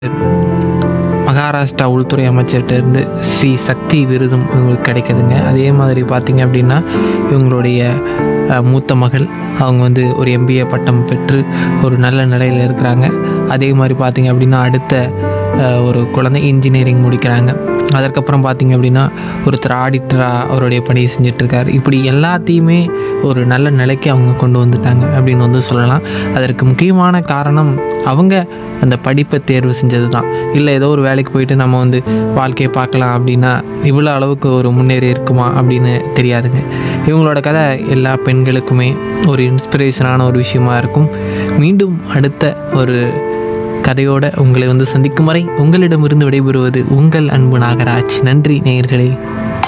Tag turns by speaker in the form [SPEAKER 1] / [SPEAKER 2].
[SPEAKER 1] மகாராஷ்டிரா உள்துறை அமைச்சர்கிட்ட இருந்து ஸ்ரீ சக்தி விருதும் இவங்களுக்கு கிடைக்குதுங்க அதே மாதிரி பார்த்தீங்க அப்படின்னா இவங்களுடைய அஹ், மூத்த மகள் அவங்க வந்து ஒரு எம்பிஏ பட்டம் பெற்று ஒரு நல்ல நிலையில் இருக்கிறாங்க அதே மாதிரி பார்த்தீங்க அப்படின்னா அடுத்த அஹ், ஒரு குழந்தை இன்ஜினியரிங் முடிக்கிறாங்க அதற்கப்புறம் பார்த்தீங்க அப்படின்னா ஒருத்தர் ஆடிட்டராக அவருடைய பணியை செஞ்சிட்ருக்கார் இப்படி எல்லாத்தையுமே ஒரு நல்ல நிலைக்கு அவங்க கொண்டு வந்துட்டாங்க அப்படின்னு வந்து சொல்லலாம் அதற்கு முக்கியமான காரணம் அவங்க அந்த படிப்பை தேர்வு செஞ்சது தான் இல்லை ஏதோ ஒரு வேலைக்கு போயிட்டு நம்ம வந்து வாழ்க்கையை பார்க்கலாம் அப்படின்னா இவ்வளோ அளவுக்கு ஒரு முன்னேறி இருக்குமா அப்படின்னு தெரியாதுங்க இவங்களோட கதை எல்லா பெண்களுக்குமே ஒரு இன்ஸ்பிரேஷனான ஒரு விஷயமா இருக்கும் மீண்டும் அடுத்த ஒரு கதையோட உங்களை வந்து சந்திக்கும் வரை உங்களிடமிருந்து விடைபெறுவது உங்கள் அன்பு நாகராஜ் நன்றி நேயர்களே